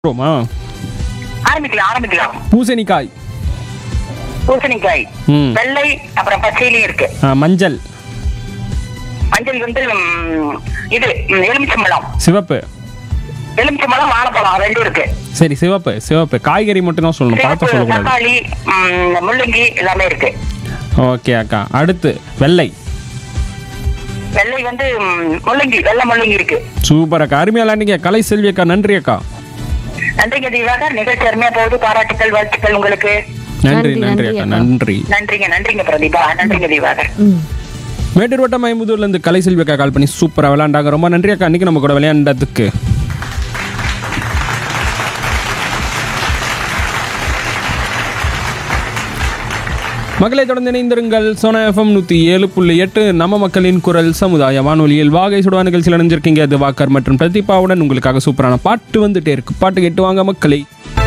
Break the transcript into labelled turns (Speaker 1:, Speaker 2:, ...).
Speaker 1: ரோமா
Speaker 2: ஆரம்பிக்கலாம் ஆரம்பிக்கலாம்
Speaker 1: பூசணிக்காய்
Speaker 2: பூசணிக்காய்
Speaker 1: ம்
Speaker 2: வெள்ளை அப்புறம் பச்சையிலையும் இருக்கு
Speaker 1: ஆ, மஞ்சள்
Speaker 2: மஞ்சள் வந்து ம், இது ம், எலுமிச்சம்பழம்
Speaker 1: சிவப்பு
Speaker 2: எலுமிச்சம்பழம் வாழைப்பழம் ரெண்டும் இருக்கு
Speaker 1: சரி சிவப்பு சிவப்பு காய்கறி மட்டும் தான் சொல்லணும் பார்த்து
Speaker 2: சிவப்பு,
Speaker 1: சொல்லக்கூடாது
Speaker 2: தக்காளி ம், முள்ளங்கி எல்லாமே இருக்கு
Speaker 1: ஓகே அக்கா அடுத்து வெள்ளை
Speaker 2: வெள்ளை வந்து ம், முள்ளங்கி வெள்ளை முள்ளங்கி இருக்கு
Speaker 1: சூப்பர் அக்கா அருமையா விளையாண்டீங்க கலை செல்வி அக்கா நன்றி அக்கா
Speaker 2: நன்றிங்க தீபாகர் நிகழ்ச்சி அருமையா போகுது பாராட்டுக்கள் வாழ்த்துக்கள் உங்களுக்கு
Speaker 1: நன்றி
Speaker 3: நன்றி,
Speaker 1: நன்றி
Speaker 3: நன்றி
Speaker 1: அக்கா
Speaker 3: அக்கா.
Speaker 1: நன்றி
Speaker 2: நன்றிங்க நன்றிங்க பிரதீபா நன்றிங்க தீபாகர்
Speaker 3: ம்
Speaker 1: மேட்டூர் வட்டம் ஐம்பதூர்ல இருந்து கலை செல்வி அக்கா கால் பண்ணி சூப்பரா விளையாண்டாங்க ரொம்ப நன்றி அக்கா இன்னைக்கு நம்ம கூட விளையாண்டதுக்கு மக்களை தொடர்ந்து இணைந்திருங்கள் சோனா எஃப்எம் நூற்றி ஏழு புள்ளி எட்டு நம்ம மக்களின் குரல் சமுதாய வானொலியில் வாகை சுடுவா நிகழ்ச்சியில் இணைஞ்சிருக்கீங்க திவாகர் மற்றும் பிரதீபாவுடன் உங்களுக்காக சூப்பரான பாட்டு வந்துட்டே இருக்கு பாட்டு கேட்டு வாங்க மக்களை